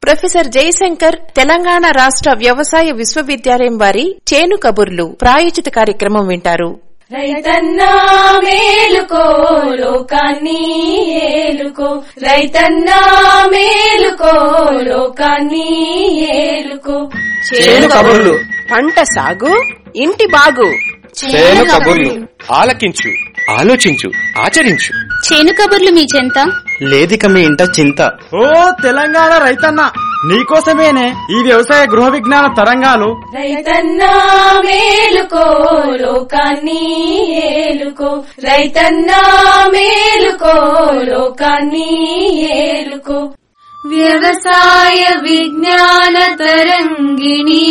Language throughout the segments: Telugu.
ప్రొఫెసర్ జయశంకర్ తెలంగాణ రాష్ట్ర వ్యవసాయ విశ్వవిద్యాలయం వారి చేను కబుర్లు ప్రాయోజిత కార్యక్రమం వింటారు రైతన్నా మేలుకో లోకాన్ని ఏలుకో రైతన్నా మేలుకో లోకాన్ని ఏలుకో చేను కబుర్లు పంట సాగు ఇంటి బాగు చేను కబుర్లు ఆలకించు ఆలోచించు ఆచరించు చేను కబుర్లు మీ చెంత లేదిక మీ ఇంట చింత ఓ తెలంగాణ రైతన్న నీకోసమేనే ఈ వ్యవసాయ గృహ విజ్ఞాన తరంగాలు రైతన్నా మేలుకో లోకాన్ని ఏలుకో రైతన్నా మేలుకో లోకాన్ని ఏలుకో వ్యవసాయ విజ్ఞాన తరంగిణి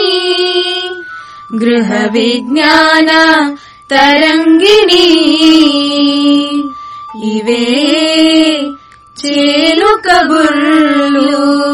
గృహ విజ్ఞాన తరంగిణి ఇవే చేలు కబుర్లు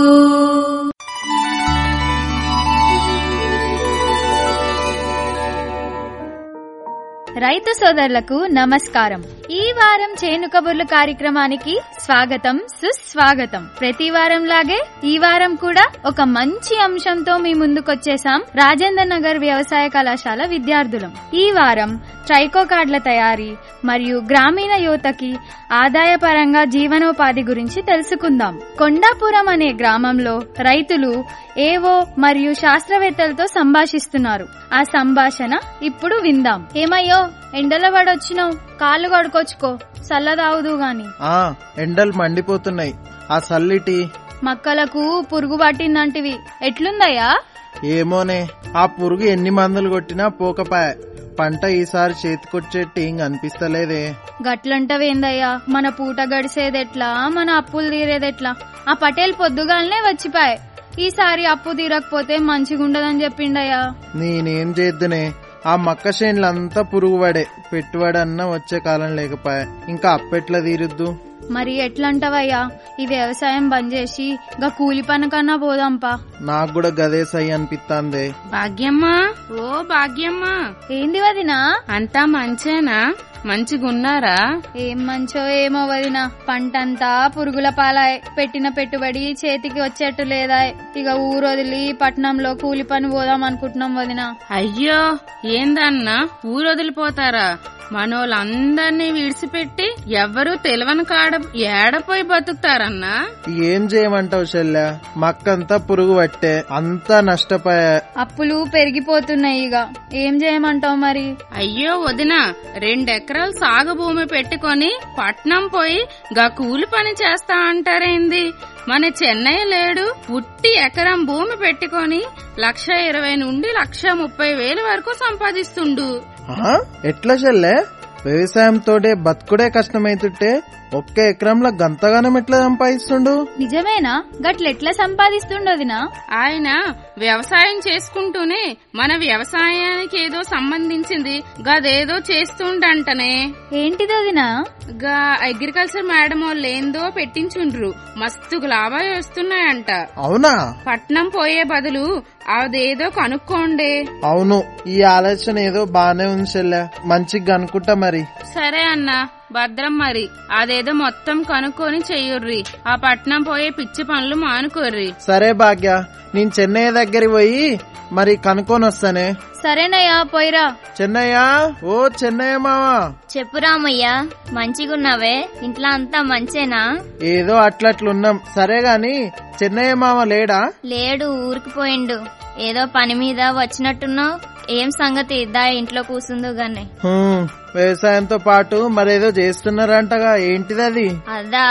రైతు సోదరులకు నమస్కారం ఈ వారం చేను కబుర్లు కార్యక్రమానికి స్వాగతం సుస్వాగతం ప్రతి వారం లాగే ఈ వారం కూడా ఒక మంచి అంశంతో మీ ముందుకొచ్చేసాం రాజేంద్ర నగర్ వ్యవసాయ కళాశాల విద్యార్థులం ఈ వారం ట్రైకో కార్డుల తయారీ మరియు గ్రామీణ యువతకి ఆదాయపరంగా జీవనోపాధి గురించి తెలుసుకుందాం కొండాపురం అనే గ్రామంలో రైతులు ఏవో మరియు శాస్త్రవేత్తలతో సంభాషిస్తున్నారు ఆ సంభాషణ ఇప్పుడు విందాం ఏమయ్యో ఎండలో పడొచ్చినావు కాళ్ళు కడుకొచ్చుకో చల్ల తాగుదు గాని ఆ ఎండలు మండిపోతున్నాయి ఆ సల్లిటి మక్కలకు పురుగు పట్టిందంటివి ఎట్లుందయ్యా ఏమోనే ఆ పురుగు ఎన్ని మందులు కొట్టినా పోకపాయ పంట ఈసారి చేతికొచ్చేట్టు ఇంక అనిపిస్తలేదే గట్లంటవేందయ్యా మన పూట గడిసేదెట్లా మన అప్పులు తీరేదెట్లా ఆ పటేల్ పొద్దుగాలనే వచ్చిపాయ్ ఈసారి అప్పు తీరకపోతే మంచిగుండదని చెప్పిండయ్యా నేనేం చేద్దునే ఆ మక్క చేనులంతా పురుగు పడే పెట్టుబడన్నా వచ్చే కాలం లేకపాయ ఇంకా అప్పెట్లా తీరుద్దు మరి ఎట్లంటవయ్యా ఈ వ్యవసాయం బంద్ చేసి గా కూలి పని కన్నా పోదాంపా నాకు కూడా గదే సై అనిపిస్తాందే భాగ్యమ్మా ఓ భాగ్యమ్మా ఏంది వదినా అంతా మంచేనా మంచిగున్నారా ఏం మంచో ఏమో వదిన పంటంతా పురుగుల పాలాయ్ పెట్టిన పెట్టుబడి చేతికి వచ్చేట్టు లేదా ఇక ఊరొదిలి పట్నంలో కూలి పని పోదాం అనుకుంటున్నాం వదిన అయ్యో ఏందన్నా ఊరొదిలిపోతారా మనోళ్ళందరినీ విడిచిపెట్టి ఎవ్వరూ తెలివని కాడ ఏడపోయి బతుకుతారన్నా ఏం చేయమంటావు చెల్లె మక్కంతా పురుగు పట్టే అంతా నష్టపోయా అప్పులు పెరిగిపోతున్నాయి ఇక ఏం చేయమంటావు మరి అయ్యో వదిన రెండెకరాలు సాగు భూమి పెట్టుకొని పట్నం పోయి గా కూలి పని చేస్తా అంటారేంది మన చెన్నై లేడు ఉట్టి ఎకరం భూమి పెట్టుకొని లక్ష ఇరవై నుండి లక్ష ముప్పై వేలు వరకు సంపాదిస్తుండు ఆ? ఎట్లా చెల్లె వ్యవసాయంతోటే బతుకుడే కష్టమైతుంటే ఒక్క ఎకరంలో గంతగానం ఎట్లా సంపాదిస్తుండు నిజమేనా గట్లెట్లా సంపాదిస్తుండోదినా ఆయన వ్యవసాయం చేసుకుంటూనే మన వ్యవసాయానికి ఏదో సంబంధించింది గదేదో చేస్తుండంటనే ఏంటిదోదినా గా అగ్రికల్చర్ మేడం వాళ్ళు ఏందో పెట్టించుండ్రు మస్తు లాభాలు వస్తున్నాయంట అవునా పట్నం పోయే బదులు అదేదో కనుక్కోండి అవును ఈ ఆలోచన ఏదో బానే ఉంది చెల్లె మంచిగా అనుకుంటా మరి సరే అన్నా భద్రం మరి అదేదో మొత్తం కనుక్కొని చెయ్యుర్రి ఆ పట్నం పోయే పిచ్చి పనులు మానుకోర్రి సరే భాగ్య నేను చెన్నై దగ్గరికి పోయి మరి కనుక్కొని వస్తానే సరేనయ్యా పోయిరా చెన్నయ్య ఓ చెన్నయ్య మావా చెప్పు రామయ్య మంచిగున్నావే ఇంట్లో అంతా మంచేనా ఏదో అట్లట్లున్నాం సరే గాని చెన్నయ్య మామ లేడా లేడు ఊరికి పోయిండు ఏదో పని మీద వచ్చినట్టున్నావు ఏం సంగతి దా ఇంట్లో కూసుందో గానే హ్మ్, వ్యవసాయంతో పాటు మరేదో చేస్తున్నారంటగా ఏంటిదది అదా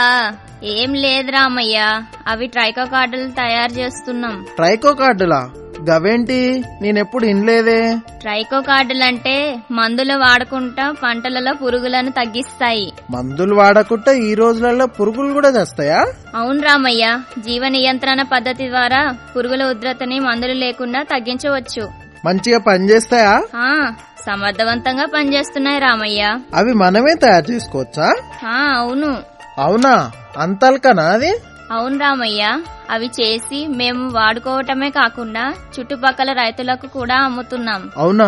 ఏం లేదు రామయ్య అవి ట్రైకో కార్డులు తయారు చేస్తున్నాం ట్రైకో కార్డులా గవేంటి నేనెప్పుడు ఇన్లేదే ట్రైకో కార్డులంటే మందులు వాడుకుంటా పంటలలో పురుగులను తగ్గిస్తాయి మందులు వాడకుండా ఈ రోజులలో పురుగులు కూడా చేస్తాయా అవును రామయ్య జీవ నియంత్రణ పద్ధతి ద్వారా పురుగుల ఉధృతిని మందులు లేకుండా తగ్గించవచ్చు మంచిగా పనిచేస్తాయా ఆ సమర్థవంతంగా పనిచేస్తున్నాయి రామయ్య అవి మనమే తయారు చేసుకోవచ్చా ఆ అవును అవునా అంతల్కనా అది అవును రామయ్య అవి చేసి మేము వాడుకోవటమే కాకుండా చుట్టుపక్కల రైతులకు కూడా అమ్ముతున్నాం అవునా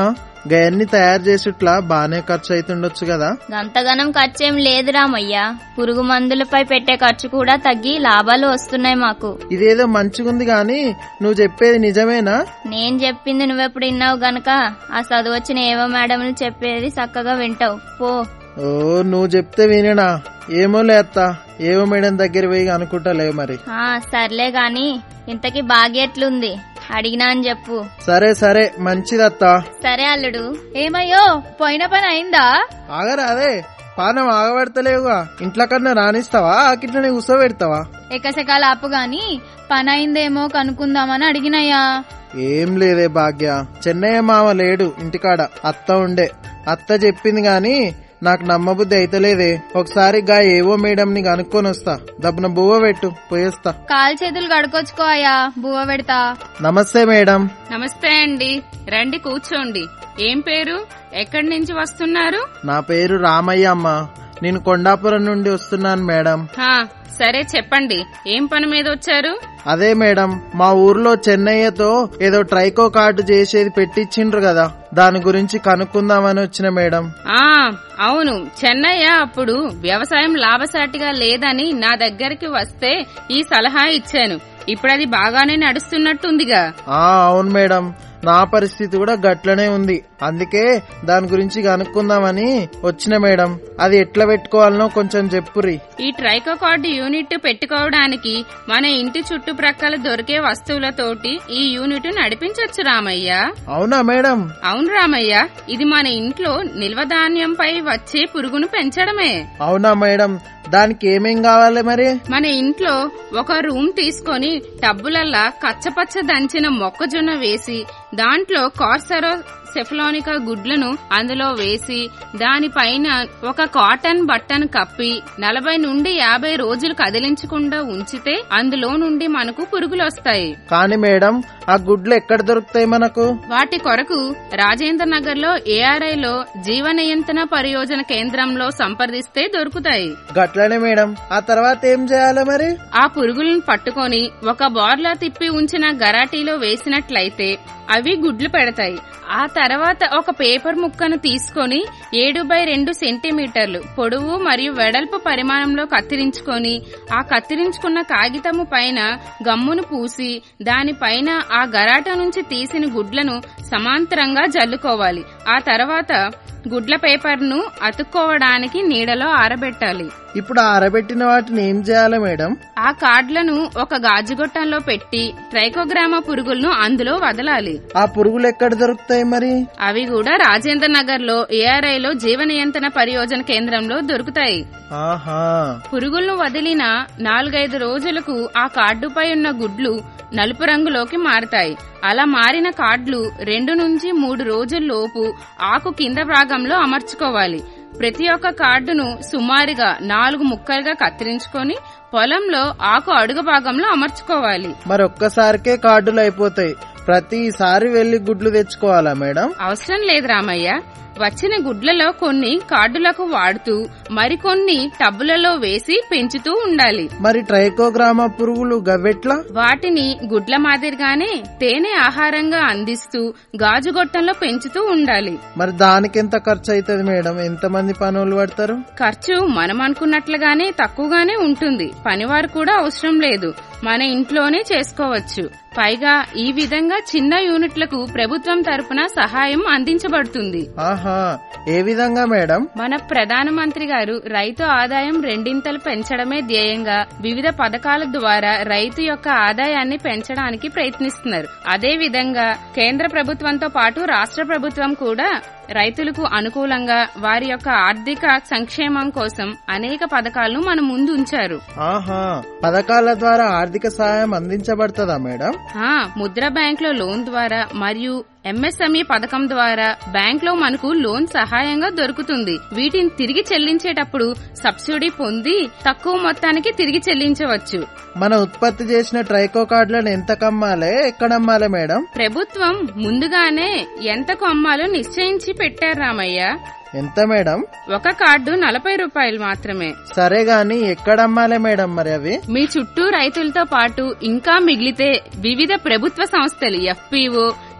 గయన్ని తయారు చేసేట్లా బానే ఖర్చు అవుతుండొచ్చు కదా గంతగనం ఖర్చేం లేదు రామయ్య పురుగు మందులపై పెట్టే ఖర్చు కూడా తగ్గి లాభాలు వస్తున్నాయి మాకు ఇదేదో మంచిగుంది గాని నువ్వు చెప్పేది నిజమేనా నేను చెప్పింది నువ్వెప్పుడు విన్నావు గనక ఆ చదువచ్చిన ఏవో మేడంలు చెప్పేది చక్కగా వింటావు పో ఓ నువ్వు చెప్తే వినేనా ఏమో లేత్త ఏమో మేడం దగ్గర పోయి అనుకుంటా లేవు మరి ఆ సర్లే గాని ఇంతకీ బాగెట్లుంది అడిగినా అని చెప్పు సరే సరే మంచిదత్తా సరే అల్లుడు ఏమయ్యో పోయిన పని అయిందా ఆగరా అదే పానం ఆగబెడతలేవుగా ఇంట్లో కన్నా రానిస్తావా ఆకిట్లనే కూర్చోబెడతావా ఎకసెకాల ఆపు గాని పని అయిందేమో కనుక్కుందామని అడిగినయ్యా ఏం లేదే భాగ్య చెన్నయ్య మామ లేడు ఇంటికాడ అత్త ఉండే అత్త చెప్పింది గాని నాకు నమ్మబుద్ధి అయితలేదే ఒకసారి గా ఏవో మేడం ని కనుక్కొని వస్తా దబ్బున బువ్వ పెట్టు పోయేస్తా కాలు చేతులు కడుకొచ్చుకో అయ్యా బువ్వ పెడతా నమస్తే మేడం నమస్తే అండి రండి కూర్చోండి ఏం పేరు ఎక్కడి నుంచి వస్తున్నారు నా పేరు రామయ్య అమ్మ నేను కొండాపురం నుండి వస్తున్నాను మేడం హా సరే చెప్పండి ఏం పని మీద వచ్చారు అదే మేడం మా ఊర్లో చెన్నయ్యతో ఏదో ట్రైకో కార్డు చేసేది పెట్టించిండ్రు కదా దాని గురించి కనుక్కుందామని వచ్చిన మేడం ఆ అవును చెన్నయ్య అప్పుడు వ్యవసాయం లాభసాటిగా లేదని నా దగ్గరికి వస్తే ఈ సలహా ఇచ్చాను ఇప్పుడు అది బాగానే నడుస్తున్నట్టుందిగా ఆ అవును మేడం నా పరిస్థితి కూడా గట్లనే ఉంది అందుకే దాని గురించి కనుక్కుందామని వచ్చిన మేడం అది ఎట్లా పెట్టుకోవాలనో కొంచెం చెప్పురి ఈ ట్రైకో కార్డు యూనిట్ పెట్టుకోవడానికి మన ఇంటి చుట్టుప్రక్కల దొరికే వస్తువులతోటి ఈ యూనిట్ నడిపించొచ్చు రామయ్య అవునా మేడం అవును రామయ్య ఇది మన ఇంట్లో నిల్వ ధాన్యంపై వచ్చే పురుగును పెంచడమే అవునా మేడం దానికి ఏమేం కావాలి మరి మన ఇంట్లో ఒక రూమ్ తీసుకొని టబ్బులల్లా కచ్చపచ్చ దంచిన మొక్కజొన్న వేసి దాంట్లో కార్సరో సెఫలానికా గుడ్లను అందులో వేసి దానిపైన ఒక కాటన్ బట్టను కప్పి నలభై నుండి యాభై రోజులు కదిలించకుండా ఉంచితే అందులో నుండి మనకు పురుగులు వస్తాయి కాని మేడం ఆ గుడ్లు ఎక్కడ దొరుకుతాయి మనకు వాటి కొరకు రాజేంద్ర నగర్ లో ఏఆర్ఐ లో జీవ నియంత్రణ పరియోజన కేంద్రంలో సంప్రదిస్తే దొరుకుతాయి గట్లనే మేడం ఆ తర్వాత ఏం చేయాలి మరి ఆ పురుగులను పట్టుకొని ఒక బార్లా తిప్పి ఉంచిన గరాటీలో వేసినట్లయితే అవి గుడ్లు పెడతాయి ఆ తర్వాత ఒక పేపర్ ముక్కను తీసుకొని ఏడు బై రెండు సెంటీమీటర్లు పొడవు మరియు వెడల్పు పరిమాణంలో కత్తిరించుకొని ఆ కత్తిరించుకున్న కాగితము పైన గమ్మును పూసి దానిపైన ఆ గరాట నుంచి తీసిన గుడ్లను సమాంతరంగా జల్లుకోవాలి ఆ తర్వాత గుడ్ల పేపర్ను అతుక్కోవడానికి నీడలో ఆరబెట్టాలి ఇప్పుడు ఆరబెట్టిన వాటిని ఏం చేయాలి మేడం ఆ కార్డులను ఒక గాజుగొట్టంలో పెట్టి ట్రైకోగ్రామా పురుగులను అందులో వదలాలి ఆ పురుగులు ఎక్కడ దొరుకుతాయి మరి అవి కూడా రాజేంద్ర నగర్ లో ఏఆర్ఐ లో జీవ నియంత్రణ పరియోజన కేంద్రంలో దొరుకుతాయి ఆహా పురుగులను వదిలిన నాలుగైదు రోజులకు ఆ కార్డుపై ఉన్న గుడ్లు నలుపు రంగులోకి మారతాయి అలా మారిన కార్డులు రెండు నుంచి మూడు రోజుల్లోపు ఆకు కింద భాగంలో అమర్చుకోవాలి ప్రతి ఒక్క కార్డును సుమారుగా నాలుగు ముక్కలుగా కత్తిరించుకొని పొలంలో ఆకు అడుగు భాగంలో అమర్చుకోవాలి మరి ఒక్కసారికే కార్డులు అయిపోతాయి ప్రతిసారి వెళ్లి గుడ్లు తెచ్చుకోవాలా మేడం అవసరం లేదు రామయ్య వచ్చిన గుడ్లలో కొన్ని కార్డులకు వాడుతూ మరికొన్ని టబ్బులలో వేసి పెంచుతూ ఉండాలి మరి ట్రైకోగ్రామా పురుగులు గవ్వెట్లా వాటిని గుడ్ల మాదిరిగానే తేనె ఆహారంగా అందిస్తూ గాజుగొట్టంలో పెంచుతూ ఉండాలి మరి దానికి ఎంత ఖర్చు అవుతుంది మేడం ఎంత మంది పనులు పడతారు ఖర్చు మనం అనుకున్నట్లుగానే తక్కువగానే ఉంటుంది పనివారు కూడా అవసరం లేదు మన ఇంట్లోనే చేసుకోవచ్చు పైగా ఈ విధంగా చిన్న యూనిట్లకు ప్రభుత్వం తరపున సహాయం అందించబడుతుంది ఆహా ఏ విధంగా మేడం మన ప్రధానమంత్రి గారు రైతు ఆదాయం రెండింతలు పెంచడమే ధ్యేయంగా వివిధ పథకాల ద్వారా రైతు యొక్క ఆదాయాన్ని పెంచడానికి ప్రయత్నిస్తున్నారు అదే విధంగా కేంద్ర ప్రభుత్వంతో పాటు రాష్ట్ర ప్రభుత్వం కూడా రైతులకు అనుకూలంగా వారి యొక్క ఆర్థిక సంక్షేమం కోసం అనేక పథకాలను మన ముందు ఉంచారు ఆహా పథకాల ద్వారా ఆర్థిక సహాయం అందించబడుతుందా మేడం ఆ ముద్ర బ్యాంక్ లో లోన్ ద్వారా మరియు ఎంఎస్ఎంఈ పథకం ద్వారా బ్యాంక్ లో మనకు లోన్ సహాయంగా దొరుకుతుంది వీటిని తిరిగి చెల్లించేటప్పుడు సబ్సిడీ పొంది తక్కువ మొత్తానికి తిరిగి చెల్లించవచ్చు మన ఉత్పత్తి చేసిన ట్రైకో కార్డులను ఎంత కమ్మాలే ఎక్కడ అమ్మాలే మేడం ప్రభుత్వం ముందుగానే ఎంతకు అమ్మాలో నిశ్చయించి పెట్టారు రామయ్య ఎంత మేడం ఒక కార్డు నలభై రూపాయలు మాత్రమే సరే గాని ఎక్కడ అమ్మాలే మేడం మరి అవి మీ చుట్టూ రైతులతో పాటు ఇంకా మిగిలితే వివిధ ప్రభుత్వ సంస్థలు ఎఫ్పిఓ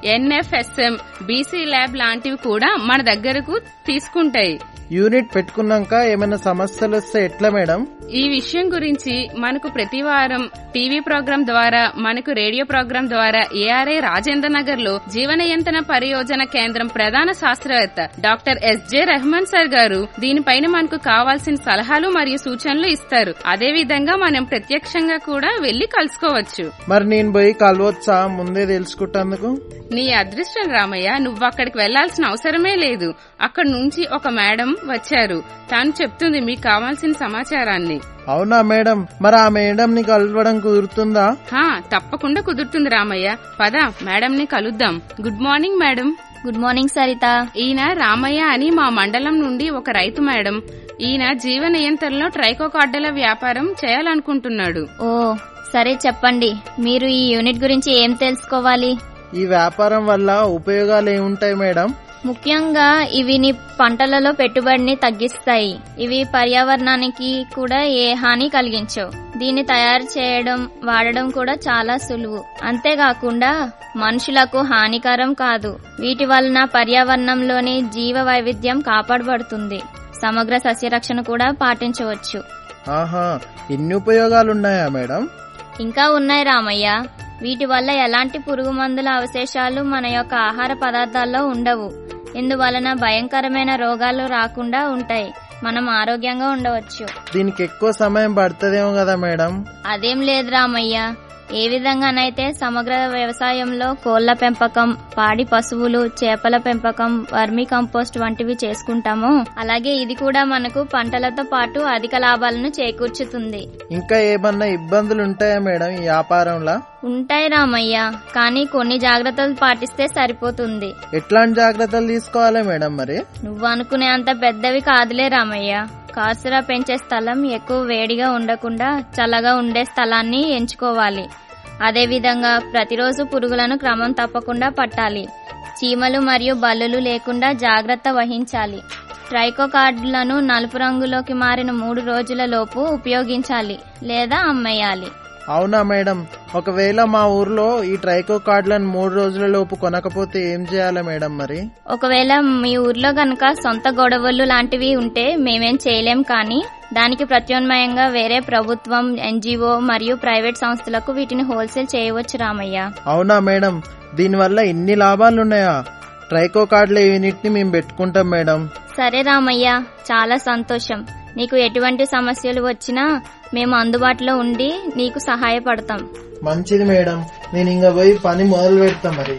ఎన్ఎఫ్ఎస్ఎం బీసీ ల్యాబ్ లాంటివి కూడా మన దగ్గరకు తీసుకుంటాయి యూనిట్ పెట్టుకున్నాక ఏమైనా సమస్యలు వస్తే ఎట్లా మేడం ఈ విషయం గురించి మనకు ప్రతి వారం టీవీ ప్రోగ్రాం ద్వారా మనకు రేడియో ప్రోగ్రాం ద్వారా ఏఆర్ఐ రాజేంద్ర నగర్ లో జీవనయంత్రణ పరియోజన కేంద్రం ప్రధాన శాస్త్రవేత్త డాక్టర్ ఎస్జే రెహమాన్ సార్ గారు దీనిపైన మనకు కావాల్సిన సలహాలు మరియు సూచనలు ఇస్తారు అదే విధంగా మనం ప్రత్యక్షంగా కూడా వెళ్లి కలుసుకోవచ్చు మరి నేను పోయి కలవచ్చా ముందే తెలుసుకుంటందుకు నీ అదృష్టం రామయ్య నువ్వు అక్కడికి వెళ్లాల్సిన అవసరమే లేదు అక్కడ నుంచి ఒక మేడం వచ్చారు తాను చెప్తుంది మీకు కావాల్సిన సమాచారాన్ని అవునా మేడం మరి ఆ మేడం ని కలవడం కుదురుతుందా హా తప్పకుండా కుదురుతుంది రామయ్య పద మేడం ని కలుద్దాం good morning madam good morning Saritha ఈయన రామయ్య అని మా మండలం నుండి ఒక రైతు మేడం ఈయన జీవ నియంత్రణలో ట్రైకోకార్డల వ్యాపారం చేయాలనుకుంటున్నాడు ఓ సరే చెప్పండి మీరు ఈ యూనిట్ గురించి ఏం తెలుసుకోవాలి ఈ వ్యాపారం వల్ల ఉపయోగాలు ఏముంటాయి మేడం ముఖ్యంగా ఇవి నీ పంటలలో పెట్టుబడిని తగ్గిస్తాయి ఇవి పర్యావరణానికి కూడా ఏ హాని కలిగించవు దీన్ని తయారు చేయడం వాడడం కూడా చాలా సులువు అంతేకాకుండా మనుషులకు హానికరం కాదు వీటి వలన పర్యావరణంలోని జీవ వైవిధ్యం కాపాడబడుతుంది సమగ్ర సస్యరక్షణ కూడా పాటించవచ్చు ఆహా ఇన్ని ఉపయోగాలున్నాయా మేడం ఇంకా ఉన్నాయి రామయ్య వీటి వల్ల ఎలాంటి పురుగు మందుల అవశేషాలు మన యొక్క ఆహార పదార్థాల్లో ఉండవు ఇందువలన భయంకరమైన రోగాలు రాకుండా ఉంటాయి మనం ఆరోగ్యంగా ఉండవచ్చు దీనికి ఎక్కువ సమయం పడుతుందేమో కదా మేడం అదేం లేదు రామయ్య ఏ విధంగానైతే సమగ్ర వ్యవసాయంలో కోళ్ల పెంపకం పాడి పశువులు చేపల పెంపకం వర్మీ కంపోస్ట్ వంటివి చేసుకుంటామో అలాగే ఇది కూడా మనకు పంటలతో పాటు అధిక లాభాలను చేకూర్చుతుంది ఇంకా ఏమన్నా ఇబ్బందులు ఉంటాయా మేడం ఈ వ్యాపారంలో ఉంటాయి రామయ్య కానీ కొన్ని జాగ్రత్తలు పాటిస్తే సరిపోతుంది ఎట్లాంటి జాగ్రత్తలు తీసుకోవాలి మేడం మరి నువ్వు అనుకునే అంత పెద్దవి కాదులే రామయ్య కాసురా పెంచే స్థలం ఎక్కువ వేడిగా ఉండకుండా చల్లగా ఉండే స్థలాన్ని ఎంచుకోవాలి అదేవిధంగా ప్రతిరోజు పురుగులను క్రమం తప్పకుండా పట్టాలి చీమలు మరియు బల్లులు లేకుండా జాగ్రత్త వహించాలి ట్రైకో కార్డులను నలుపు రంగులోకి మారిన మూడు రోజుల లోపు ఉపయోగించాలి లేదా అమ్మేయాలి అవునా మేడం ఒకవేళ మా ఊర్లో ఈ ట్రైకో కార్డులను మూడు రోజుల లోపు కొనకపోతే ఏం చేయాలి మేడం మరి ఒకవేళ మీ ఊర్లో గనక సొంత గొడవలు లాంటివి ఉంటే మేమేం చేయలేం కానీ దానికి ప్రత్యామ్నాయంగా వేరే ప్రభుత్వం ఎన్జిఓ మరియు ప్రైవేట్ సంస్థలకు వీటిని హోల్సేల్ చేయవచ్చు రామయ్య అవునా మేడం దీనివల్ల ఇన్ని లాభాలున్నాయా ట్రైకో కార్డుల యూనిట్ ని మేము పెట్టుకుంటాం మేడం సరే రామయ్య చాలా సంతోషం నీకు ఎటువంటి సమస్యలు వచ్చినా మేము అందుబాటులో ఉండి నీకు సహాయపడతాం మంచిది మేడం నేను ఇంకా పోయి పని మొదలు పెడతా మరి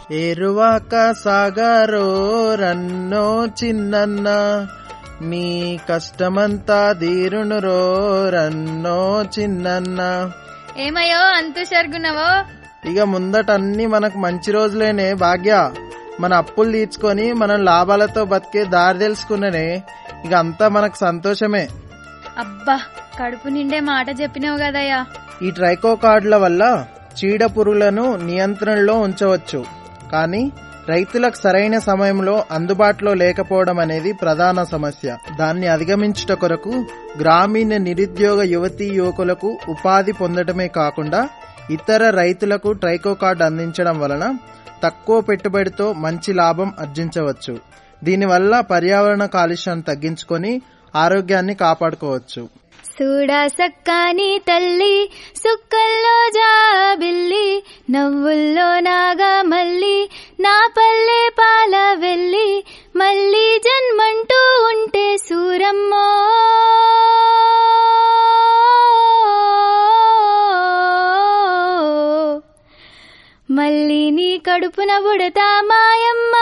ఏరువాక సాగరో రన్నో చిన్నన్న నీ కష్టమంతా తీరునురో రన్నో చిన్నన్న ఏమయ్యో అంతు సరుగునవో ఇక ముందట అన్ని మనకు మంచి రోజులేనే భాగ్య మన అప్పులు తీర్చుకొని మనం లాభాలతో బతికే దారి తెలుసుకున్ననే ఇక అంతా మనకు సంతోషమే అబ్బా కడుపు నిండే మాట చెప్పినావు కదయ్యా ఈ ట్రైకో కార్డుల వల్ల చీడ పురుగులను నియంత్రణలో ఉంచవచ్చు కానీ రైతులకు సరైన సమయంలో అందుబాటులో లేకపోవడం అనేది ప్రధాన సమస్య దాన్ని అధిగమించుట కొరకు గ్రామీణ నిరుద్యోగ యువతీ యువకులకు ఉపాధి పొందడమే కాకుండా ఇతర రైతులకు ట్రైకో కార్డు అందించడం వలన తక్కువ పెట్టుబడితో మంచి లాభం ఆర్జించవచ్చు దీనివల్ల పర్యావరణ కాలుష్యాన్ని తగ్గించుకొని ఆరోగ్యాన్ని కాపాడుకోవచ్చు చూడా సక్కాని తల్లి సుక్కల్లో జాబిల్లి నవ్వుల్లో నాగా మల్లి నా పల్లె పాల వెళ్ళి మళ్ళీ జన్మంటూ ఉంటే సూరమ్మో మళ్ళీ నీ కడుపున బుడతా మాయమ్మ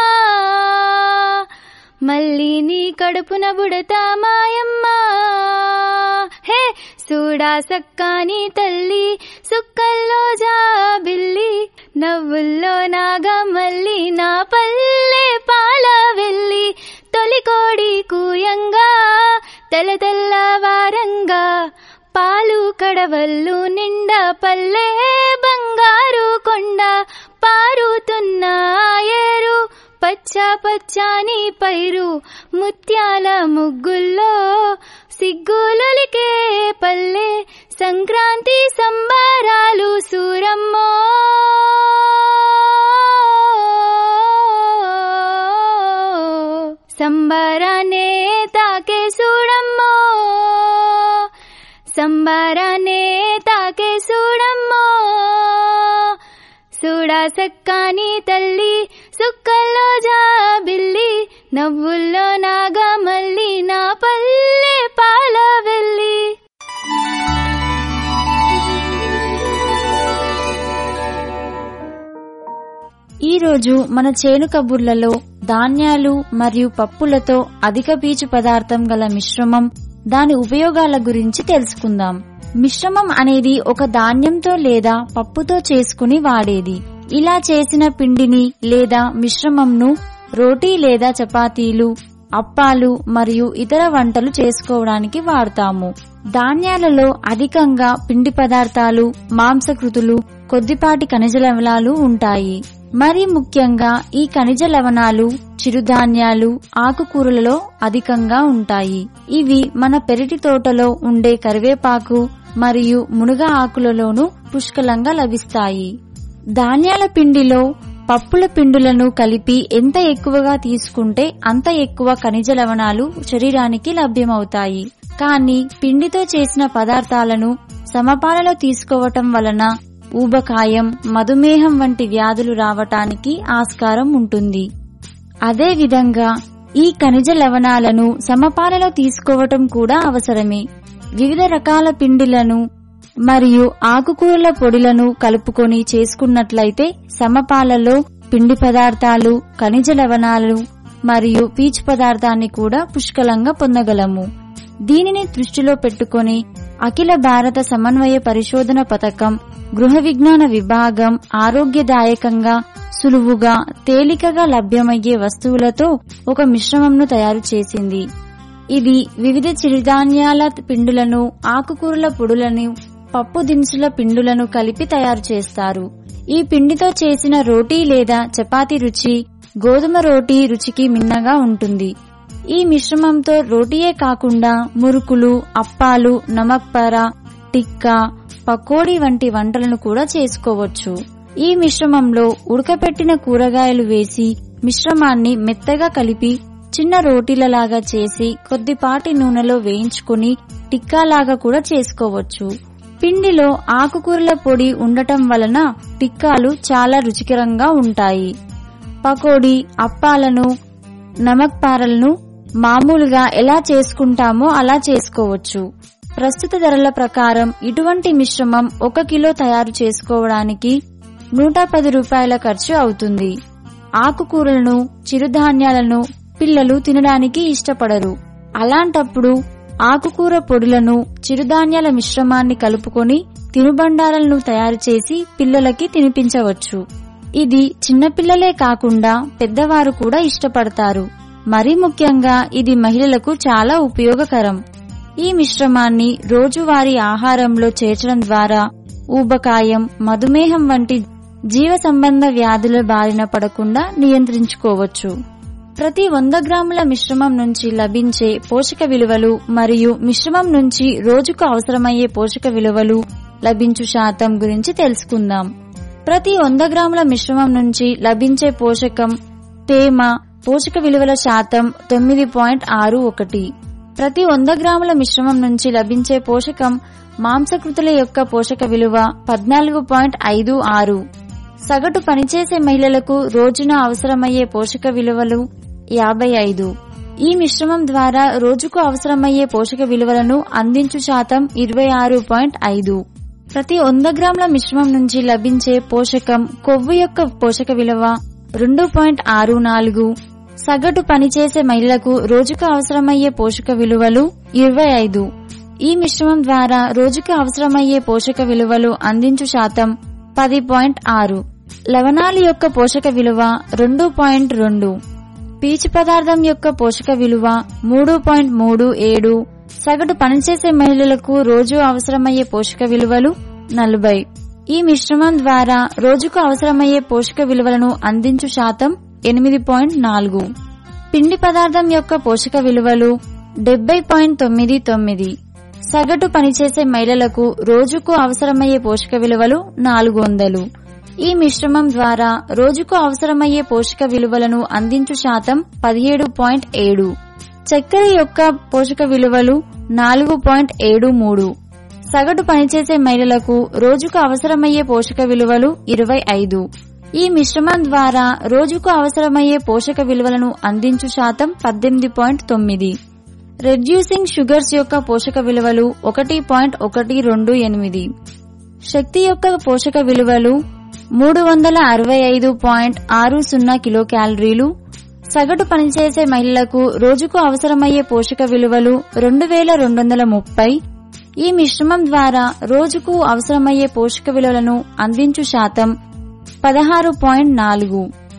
మళ్ళీ నీ కడుపున బుడతా మాయమ్మ హే సూడా సక్కాని తల్లి సుక్కల్లో జాబిల్లి నవ్వుల్లో నాగా మళ్ళీ నా పల్లె పాల వెళ్ళి తొలి కోడి కూయంగా తెల్ల తెల్లవారంగా పాలు కడవల్లు నిండా పల్లె బంగారు కొండ పారుతున్న ఏరు పచ్చ పచ్చాని పైరు ముత్యాల ముగ్గుల్లో సిగ్గులొలికే పల్లె సంక్రాంతి సంబరాలు సూరమ్మో అంబారానే తాకే చూడమ్మో చూడా సక్కాని తల్లి సుక్కల్లో జాబిల్లి నవ్వుల్లో నాగా మల్లి నా పల్లె పాల వెళ్ళి ఈ రోజు మన చేను కబుర్లలో ధాన్యాలు మరియు పప్పులతో అధిక పీచు పదార్థం గల మిశ్రమం దాని ఉపయోగాల గురించి తెలుసుకుందాం మిశ్రమం అనేది ఒక ధాన్యంతో లేదా పప్పుతో చేసుకుని వాడేది ఇలా చేసిన పిండిని లేదా మిశ్రమంను రోటీ లేదా చపాతీలు అప్పాలు మరియు ఇతర వంటలు చేసుకోవడానికి వాడతాము ధాన్యాలలో అధికంగా పిండి పదార్థాలు మాంసకృతులు కొద్దిపాటి ఖనిజ లవణాలు ఉంటాయి మరి ముఖ్యంగా ఈ ఖనిజ లవణాలు చిరుధాన్యాలు ఆకుకూరలలో అధికంగా ఉంటాయి ఇవి మన పెరటి తోటలో ఉండే కరివేపాకు మరియు మునగ ఆకులలోనూ పుష్కలంగా లభిస్తాయి ధాన్యాల పిండిలో పప్పుల పిండులను కలిపి ఎంత ఎక్కువగా తీసుకుంటే అంత ఎక్కువ ఖనిజ లవణాలు శరీరానికి లభ్యమవుతాయి కానీ పిండితో చేసిన పదార్థాలను సమపాలలో తీసుకోవటం వలన ఊబకాయం మధుమేహం వంటి వ్యాధులు రావటానికి ఆస్కారం ఉంటుంది అదే విధంగా ఈ ఖనిజ లవణాలను సమపాలలో తీసుకోవటం కూడా అవసరమే వివిధ రకాల పిండిలను మరియు ఆకుకూరల పొడిలను కలుపుకొని చేసుకున్నట్లయితే సమపాలలో పిండి పదార్థాలు ఖనిజ లవణాలు మరియు పీచు పదార్థాన్ని కూడా పుష్కలంగా పొందగలము దీనిని దృష్టిలో పెట్టుకొని అఖిల భారత సమన్వయ పరిశోధన పథకం గృహ విజ్ఞాన విభాగం ఆరోగ్యదాయకంగా సులువుగా తేలికగా లభ్యమయ్యే వస్తువులతో ఒక మిశ్రమంను తయారు చేసింది ఇది వివిధ చిరుధాన్యాల పిండులను ఆకుకూరల పొడులను పప్పు దినుసుల పిండులను కలిపి తయారు చేస్తారు ఈ పిండితో చేసిన రోటీ లేదా చపాతీ రుచి గోధుమ రోటీ రుచికి మిన్నగా ఉంటుంది ఈ మిశ్రమంతో రోటీయే కాకుండా మురుకులు అప్పాలు నమక్పర టిక్కా పకోడీ వంటి వంటలను కూడా చేసుకోవచ్చు ఈ మిశ్రమంలో ఉడకపెట్టిన కూరగాయలు వేసి మిశ్రమాన్ని మెత్తగా కలిపి చిన్న రోటీలలాగా చేసి కొద్దిపాటి నూనెలో వేయించుకుని టిక్కాలాగా కూడా చేసుకోవచ్చు పిండిలో ఆకుకూరల పొడి ఉండటం వలన టిక్కాలు చాలా రుచికరంగా ఉంటాయి పకోడీ అప్పాలను నమక్ పారలను మామూలుగా ఎలా చేసుకుంటామో అలా చేసుకోవచ్చు ప్రస్తుత ధరల ప్రకారం ఇటువంటి మిశ్రమం ఒక కిలో తయారు చేసుకోవడానికి నూట పది రూపాయల ఖర్చు అవుతుంది ఆకుకూరలను చిరుధాన్యాలను పిల్లలు తినడానికి ఇష్టపడరు అలాంటప్పుడు ఆకుకూర పొడులను చిరుధాన్యాల మిశ్రమాన్ని కలుపుకొని తినుబండారాలను తయారు చేసి పిల్లలకి తినిపించవచ్చు ఇది చిన్నపిల్లలే కాకుండా పెద్దవారు కూడా ఇష్టపడతారు మరీ ముఖ్యంగా ఇది మహిళలకు చాలా ఉపయోగకరం ఈ మిశ్రమాన్ని రోజువారీ ఆహారంలో చేర్చడం ద్వారా ఊబకాయం మధుమేహం వంటి జీవ సంబంధ వ్యాధుల బారిన పడకుండా నియంత్రించుకోవచ్చు ప్రతి వంద గ్రాముల మిశ్రమం నుంచి లభించే పోషక విలువలు మరియు మిశ్రమం నుంచి రోజుకు అవసరమయ్యే పోషక విలువలు లభించు శాతం గురించి తెలుసుకుందాం ప్రతి వంద గ్రాముల మిశ్రమం నుంచి లభించే పోషకం తేమ పోషక విలువల శాతం తొమ్మిది పాయింట్ ఆరు ఒకటి ప్రతి వంద గ్రాముల మిశ్రమం నుంచి లభించే పోషకం మాంసకృతుల యొక్క పోషక విలువ పద్నాలుగు పాయింట్ ఐదు ఆరు సగటు పనిచేసే మహిళలకు రోజున అవసరమయ్యే పోషక విలువలు యాభై ఐదు ఈ మిశ్రమం ద్వారా రోజుకు అవసరమయ్యే పోషక విలువలను అందించు శాతం ఇరవై ఆరు పాయింట్ ఐదు ప్రతి వంద గ్రాముల మిశ్రమం నుంచి లభించే పోషకం కొవ్వు యొక్క పోషక విలువ రెండు పాయింట్ ఆరు నాలుగు సగటు పనిచేసే మహిళలకు రోజుకు అవసరమయ్యే పోషక విలువలు ఇరవై ఐదు ఈ మిశ్రమం ద్వారా రోజుకు అవసరమయ్యే పోషక విలువలు అందించు శాతం పది పాయింట్ ఆరు లవణాల యొక్క పోషక విలువ రెండు పాయింట్ రెండు పీచు పదార్థం యొక్క పోషక విలువ మూడు పాయింట్ మూడు ఏడు సగటు పనిచేసే మహిళలకు రోజు అవసరమయ్యే పోషక విలువలు నలభై ఈ మిశ్రమం ద్వారా రోజుకు అవసరమయ్యే పోషక విలువలను అందించు శాతం ఎనిమిది పాయింట్ నాలుగు పిండి పదార్థం యొక్క పోషక విలువలు డెబ్బై పాయింట్ తొమ్మిది తొమ్మిది సగటు పనిచేసే మహిళలకు రోజుకు అవసరమయ్యే పోషక విలువలు నాలుగు వందలు ఈ మిశ్రమం ద్వారా రోజుకు అవసరమయ్యే పోషక విలువలను అందించు శాతం పదిహేడు పాయింట్ ఏడు చక్కెర యొక్క పోషక విలువలు నాలుగు పాయింట్ ఏడు మూడు సగటు పనిచేసే మహిళలకు రోజుకు అవసరమయ్యే పోషక విలువలు ఇరవై ఐదు ఈ మిశ్రమం ద్వారా రోజుకు అవసరమయ్యే పోషక విలువలను అందించు శాతం పద్దెనిమిది పాయింట్ తొమ్మిది రెడ్యూసింగ్ షుగర్స్ యొక్క పోషక విలువలు ఒకటి పాయింట్ ఒకటి రెండు ఎనిమిది శక్తి యొక్క పోషక విలువలు మూడు వందల అరవై ఐదు పాయింట్ ఆరు సున్నా కిలో క్యాలరీలు సగటు పనిచేసే మహిళలకు రోజుకు అవసరమయ్యే పోషక విలువలు రెండు వేల రెండు వందల ముప్పై ఈ మిశ్రమం ద్వారా రోజుకు అవసరమయ్యే పోషక విలువలను అందించు శాతం పదహారు పాయింట్ నాలుగు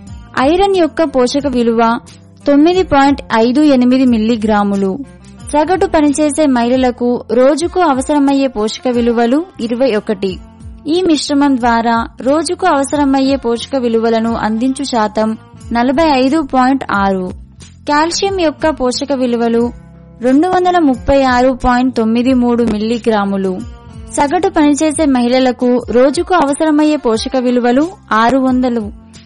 ఐరన్ యొక్క పోషక విలువ తొమ్మిది పాయింట్ ఐదు ఎనిమిది మిల్లీగ్రాములు సగటు పనిచేసే మహిళలకు రోజుకు అవసరమయ్యే పోషక విలువలు ఇరవై ఒకటి ఈ మిశ్రమం ద్వారా రోజుకు అవసరమయ్యే పోషక విలువలను అందించు శాతం నలభై ఐదు పాయింట్ ఆరు కాల్షియం యొక్క పోషక విలువలు రెండు వందల ముప్పై ఆరు పాయింట్ తొమ్మిది మూడు మిల్లీగ్రాములు సగటు పనిచేసే మహిళలకు రోజుకు అవసరమయ్యే పోషక విలువలు ఆరు వందలు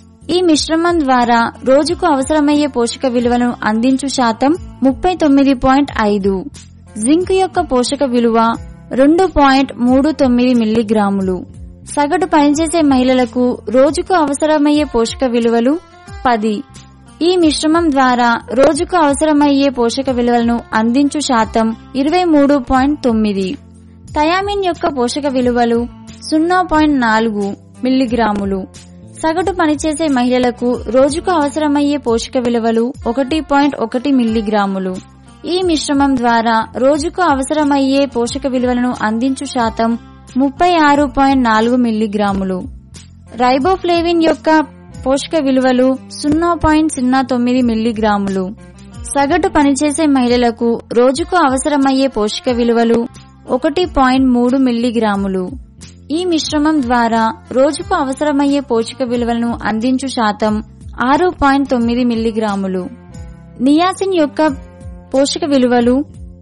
ఈ మిశ్రమం ద్వారా రోజుకు అవసరమయ్యే పోషక విలువలను అందించు శాతం ముప్పై తొమ్మిది పాయింట్ ఐదు జింక్ యొక్క పోషక విలువ రెండు పాయింట్ మూడు తొమ్మిది మిల్లీగ్రాములు సగటు పనిచేసే మహిళలకు రోజుకు అవసరమయ్యే పోషక విలువలు పది ఈ మిశ్రమం ద్వారా రోజుకు అవసరమయ్యే పోషక విలువలను అందించు శాతం ఇరవై మూడు పాయింట్ తొమ్మిది థయామిన్ యొక్క పోషక విలువలు సున్నా పాయింట్ నాలుగు మిల్లీగ్రాములు సగటు పనిచేసే మహిళలకు రోజుకు అవసరమయ్యే పోషక విలువలు ఒకటి పాయింట్ ఒకటి మిల్లీగ్రాములు ఈ మిశ్రమం ద్వారా రోజుకు అవసరమయ్యే పోషక విలువలను అందించు శాతం ముప్పై ఆరు పాయింట్ నాలుగు మిల్లీగ్రాములు రైబోఫ్లేవిన్ యొక్క పోషక విలువలు సున్నా పాయింట్ సున్నా తొమ్మిది మిల్లీగ్రాములు సగటు పనిచేసే మహిళలకు రోజుకు అవసరమయ్యే పోషక విలువలు ఒకటి పాయింట్ మూడు మిల్లీగ్రాములు ఈ మిశ్రమం ద్వారా రోజుకు అవసరమయ్యే పోషక విలువలను అందించు శాతం ఆరు పాయింట్ తొమ్మిది మిల్లీగ్రాములు నియాసిన్ యొక్క పోషక విలువలు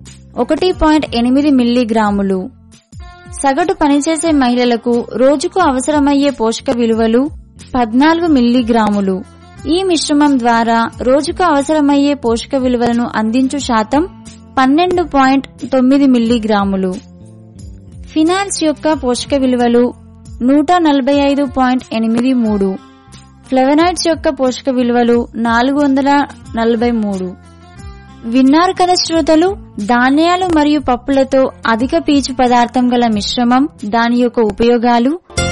ఒకటి పాయింట్ ఎనిమిది మిల్లీగ్రాములు సగటు పనిచేసే మహిళలకు రోజుకు అవసరమయ్యే పోషక విలువలు పద్నాలుగు మిల్లీగ్రాములు ఈ మిశ్రమం ద్వారా రోజుకు అవసరమయ్యే పోషక విలువలను అందించు శాతం పన్నెండు పాయింట్ తొమ్మిది మిల్లీగ్రాములు ఫినాన్స్ యొక్క పోషక విలువలు నూట నలభై ఐదు పాయింట్ ఎనిమిది మూడు ఫ్లెవనైడ్స్ యొక్క పోషక విలువలు నాలుగు వందల నలభై మూడు విన్నారు కదా శ్రోతలు ధాన్యాలు మరియు పప్పులతో అధిక పీచు పదార్థం గల మిశ్రమం దాని యొక్క ఉపయోగాలు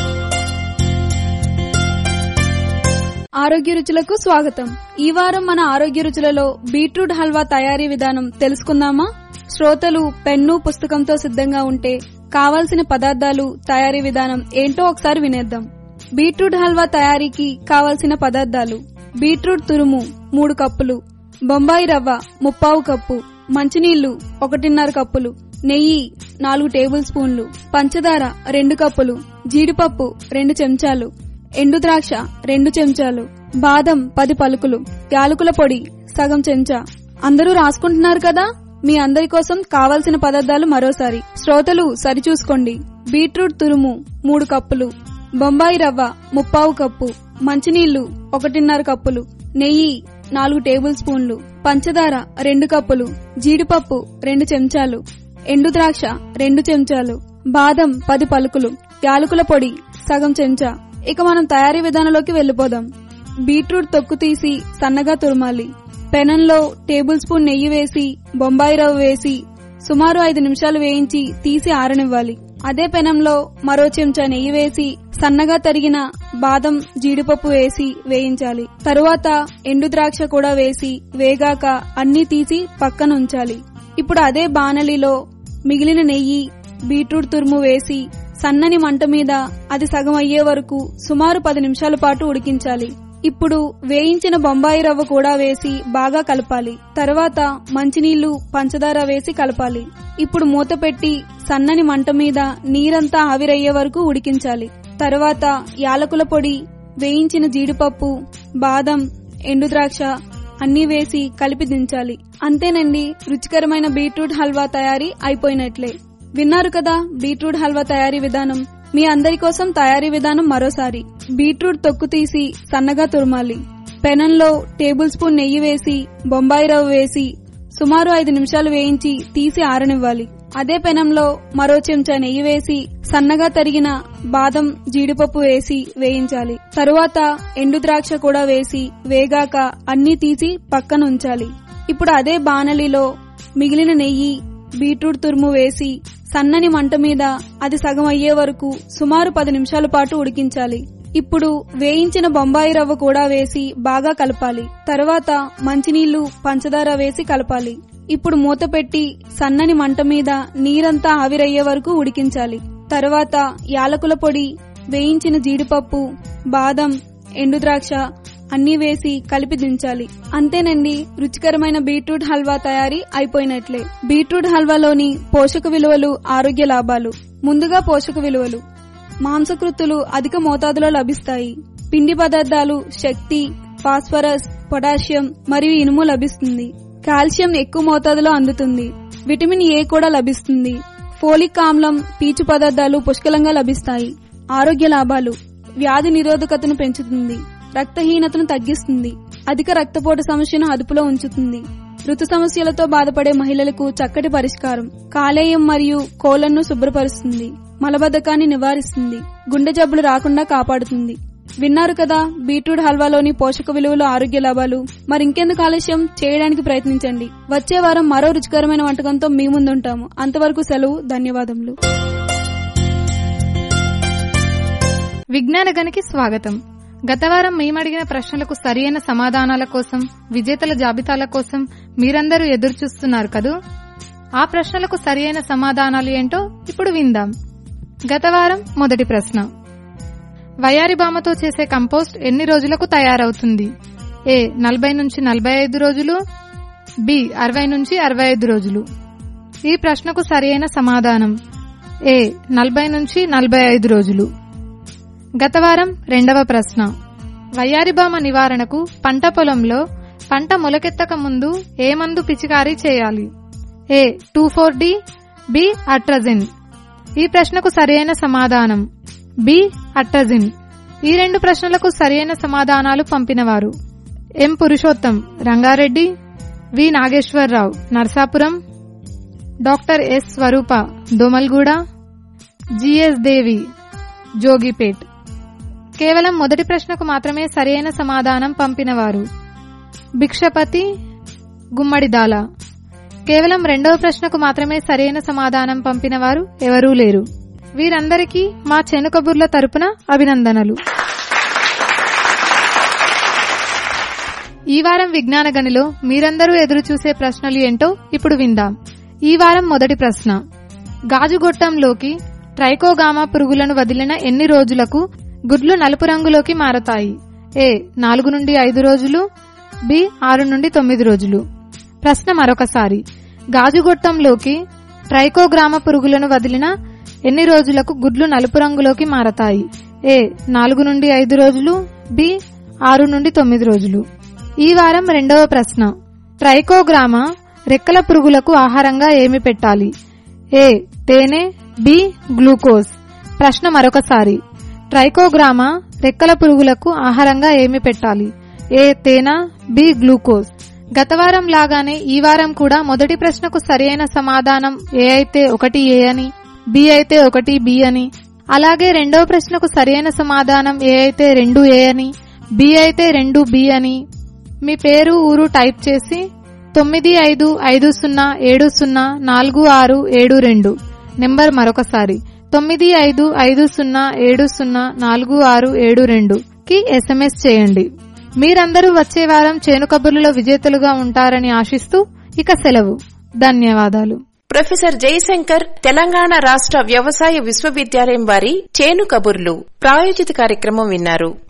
ఆరోగ్య రుచులకు స్వాగతం ఈ వారం మన ఆరోగ్య రుచులలో బీట్రూట్ హల్వా తయారీ విధానం తెలుసుకుందామా శ్రోతలు పెన్ను పుస్తకంతో సిద్ధంగా ఉంటే కావాల్సిన పదార్థాలు తయారీ విధానం ఏంటో ఒకసారి వినేద్దాం బీట్రూట్ హల్వా తయారీకి కావలసిన పదార్థాలు బీట్రూట్ తురుము మూడు కప్పులు బొంబాయి రవ్వ ముప్పావు కప్పు మంచినీళ్లు ఒకటిన్నర కప్పులు నెయ్యి నాలుగు టేబుల్ స్పూన్లు పంచదార రెండు కప్పులు జీడిపప్పు రెండు చెంచాలు ఎండు ద్రాక్ష రెండు చెంచాలు బాదం పది పలుకులు యాలకుల పొడి సగం చెంచా అందరూ రాసుకుంటున్నారు కదా మీ అందరి కోసం కావలసిన పదార్థాలు మరోసారి శ్రోతలు సరిచూసుకోండి బీట్రూట్ తురుము మూడు కప్పులు బొంబాయి రవ్వ ముప్పావు కప్పు మంచినీళ్లు ఒకటిన్నర కప్పులు నెయ్యి నాలుగు టేబుల్ స్పూన్లు పంచదార రెండు కప్పులు జీడిపప్పు రెండు చెంచాలు ఎండు ద్రాక్ష రెండు చెంచాలు బాదం పది పలుకులు యాలకుల పొడి సగం చెంచా ఇక మనం తయారీ విధానంలోకి వెళ్లిపోదాం బీట్రూట్ తొక్కు తీసి సన్నగా తురమాలి పెనంలో టేబుల్ స్పూన్ నెయ్యి వేసి బొంబాయి రవ్వ వేసి సుమారు ఐదు నిమిషాలు వేయించి తీసి ఆరనివ్వాలి అదే పెనంలో మరో చెంచా నెయ్యి వేసి సన్నగా తరిగిన బాదం జీడిపప్పు వేసి వేయించాలి తరువాత ఎండు ద్రాక్ష కూడా వేసి వేగాక అన్ని తీసి పక్కన ఉంచాలి ఇప్పుడు అదే బాణలిలో మిగిలిన నెయ్యి బీట్రూట్ తురుము వేసి సన్నని మంట మీద అది సగం అయ్యే వరకు సుమారు పది నిమిషాల పాటు ఉడికించాలి ఇప్పుడు వేయించిన బొంబాయి రవ్వ కూడా వేసి బాగా కలపాలి తర్వాత మంచినీళ్లు పంచదార వేసి కలపాలి ఇప్పుడు మూత పెట్టి సన్నని మంట మీద నీరంతా ఆవిరయ్యే వరకు ఉడికించాలి తర్వాత యాలకుల పొడి వేయించిన జీడిపప్పు బాదం ఎండు ద్రాక్ష అన్నీ వేసి కలిపి దించాలి అంతేనండి రుచికరమైన బీట్రూట్ హల్వా తయారీ అయిపోయినట్లే విన్నారు కదా బీట్రూట్ హల్వా తయారీ విధానం మీ అందరి కోసం తయారీ విధానం మరోసారి బీట్రూట్ తొక్కు తీసి సన్నగా తురమాలి పెనంలో టేబుల్ స్పూన్ నెయ్యి వేసి బొంబాయి రవ్వ వేసి సుమారు ఐదు నిమిషాలు వేయించి తీసి ఆరనివ్వాలి అదే పెనంలో మరో చెంచా నెయ్యి వేసి సన్నగా తరిగిన బాదం జీడిపప్పు వేసి వేయించాలి తరువాత ఎండు ద్రాక్ష కూడా వేసి వేగాక అన్నీ తీసి పక్కన ఉంచాలి ఇప్పుడు అదే బాణలిలో మిగిలిన నెయ్యి బీట్రూట్ తురుము వేసి సన్నని మంట మీద అది సగం అయ్యే వరకు సుమారు పది నిమిషాల పాటు ఉడికించాలి ఇప్పుడు వేయించిన బొంబాయి రవ్వ కూడా వేసి బాగా కలపాలి తర్వాత మంచినీళ్లు పంచదార వేసి కలపాలి ఇప్పుడు మూత పెట్టి సన్నని మంట మీద నీరంతా ఆవిరయ్యే వరకు ఉడికించాలి తర్వాత యాలకుల పొడి వేయించిన జీడిపప్పు బాదం ఎండుద్రాక్ష అన్నీ వేసి కలిపి దించాలి అంతేనండి రుచికరమైన బీట్రూట్ హల్వా తయారీ అయిపోయినట్లే బీట్రూట్ హల్వాలోని పోషక విలువలు ఆరోగ్య లాభాలు ముందుగా పోషక విలువలు మాంసకృత్తులు అధిక మోతాదులో లభిస్తాయి పిండి పదార్థాలు శక్తి ఫాస్ఫరస్ పొటాషియం మరియు ఇనుము లభిస్తుంది కాల్షియం ఎక్కువ మోతాదులో అందుతుంది విటమిన్ ఏ కూడా లభిస్తుంది ఫోలిక్ ఆమ్లం పీచు పదార్థాలు పుష్కలంగా లభిస్తాయి ఆరోగ్య లాభాలు వ్యాధి నిరోధకతను పెంచుతుంది రక్తహీనతను తగ్గిస్తుంది అధిక రక్తపోటు సమస్యను అదుపులో ఉంచుతుంది ఋతు సమస్యలతో బాధపడే మహిళలకు చక్కటి పరిష్కారం కాలేయం మరియు కోలన్ను శుభ్రపరుస్తుంది మలబద్ధకాన్ని నివారిస్తుంది గుండె జబ్బులు రాకుండా కాపాడుతుంది విన్నారు కదా బీట్రూట్ హల్వాలోని పోషక విలువలు ఆరోగ్య లాభాలు మరి ఇంకెందుకు ఆలస్యం చేయడానికి ప్రయత్నించండి వచ్చే వారం మరో రుచికరమైన వంటకంతో మీ ముందుంటాము అంతవరకు సెలవు ధన్యవాదములు విజ్ఞాన గనికి స్వాగతం గత వారం మేమడిగిన ప్రశ్నలకు సరియైన సమాధానాల కోసం విజేతల జాబితాల కోసం మీరందరూ ఎదురు చూస్తున్నారు కదూ ఆ ప్రశ్నలకు సరియైన సమాధానాలు ఏంటో ఇప్పుడు విందాం గత వారం మొదటి ప్రశ్న వయారి బామతో చేసే కంపోస్ట్ ఎన్ని రోజులకు తయారవుతుంది ఏ నలభై నుంచి నలభై ఐదు రోజులు బి అరవై నుంచి అరవై ఐదు రోజులు ఈ ప్రశ్నకు సరియైన సమాధానం ఏ నలభై నుంచి నలభై ఐదు రోజులు గత వారం రెండవ ప్రశ్న వయ్యారిబామ నివారణకు పంట పొలంలో పంట మొలకెత్తక ముందు ఏ మందు పిచికారీ చేయాలి A two four D B atrazine ఈ ప్రశ్నకు సరైన సమాధానం బి అట్రజిన్ ఈ రెండు ప్రశ్నలకు సరైన సమాధానాలు పంపినవారు M Purushottam Rangareddy V Nageswara Rao Narsapuram doctor S Swaroopa Domalguda GS Devi Jogipet కేవలం మొదటి ప్రశ్నకు మాత్రమే సరైన సమాధానం పంపినవారు భిక్షపతి గుమ్మడిదాల కేవలం రెండవ ప్రశ్నకు మాత్రమే సరైన సమాధానం పంపినవారు ఎవరూ లేరు వీరందరికీ మా చెనుకబుర్ల తరపున అభినందనలు ఈ వారం విజ్ఞాన గనిలో మీరందరూ ఎదురు చూసే ప్రశ్నలు ఏంటో ఇప్పుడు విందాం ఈ వారం మొదటి ప్రశ్న గాజుగొట్టంలోకి ట్రైకోగామా పురుగులను వదిలిన ఎన్ని రోజులకు గుడ్లు నలుపు రంగులోకి మారతాయి ఏ నాలుగు నుండి ఐదు రోజులు బి ఆరు నుండి తొమ్మిది రోజులు ప్రశ్న మరొకసారి గాజుగొట్టంలోకి ట్రైకోగ్రామ పురుగులను వదిలిన ఎన్ని రోజులకు గుడ్లు నలుపు రంగులోకి మారతాయి ఏ నాలుగు నుండి ఐదు రోజులు బి ఆరు నుండి తొమ్మిది రోజులు ఈ వారం రెండవ ప్రశ్న ట్రైకోగ్రామ రెక్కల పురుగులకు ఆహారంగా ఏమి పెట్టాలి ఏ తేనె బి గ్లూకోజ్ ప్రశ్న మరొకసారి ట్రైకోగ్రామ రెక్కల పురుగులకు ఆహారంగా ఏమి పెట్టాలి ఏ తేనె బి గ్లూకోజ్ గత వారం లాగానే ఈ వారం కూడా మొదటి ప్రశ్నకు సరైన సమాధానం ఏ అయితే ఒకటి ఏ అని బి అయితే ఒకటి బి అని అలాగే రెండవ ప్రశ్నకు సరైన సమాధానం ఏ అయితే రెండు ఏ అని బి అయితే రెండు బి అని మీ పేరు ఊరు టైప్ చేసి తొమ్మిది ఐదు ఐదు సున్నా ఏడు సున్నా నాలుగు ఆరు ఏడు రెండు నెంబర్ మరొకసారి తొమ్మిది ఐదు ఐదు సున్నా ఏడు సున్నా నాలుగు ఆరు ఏడు రెండు కి ఎస్ఎంఎస్ చేయండి మీరందరూ వచ్చే వారం చేను కబుర్లలో విజేతలుగా ఉంటారని ఆశిస్తూ ఇక సెలవు ధన్యవాదాలు ప్రొఫెసర్ జయశంకర్ తెలంగాణ రాష్ట్ర వ్యవసాయ విశ్వవిద్యాలయం వారి చేను కబుర్లు ప్రాయోజిత కార్యక్రమం విన్నారు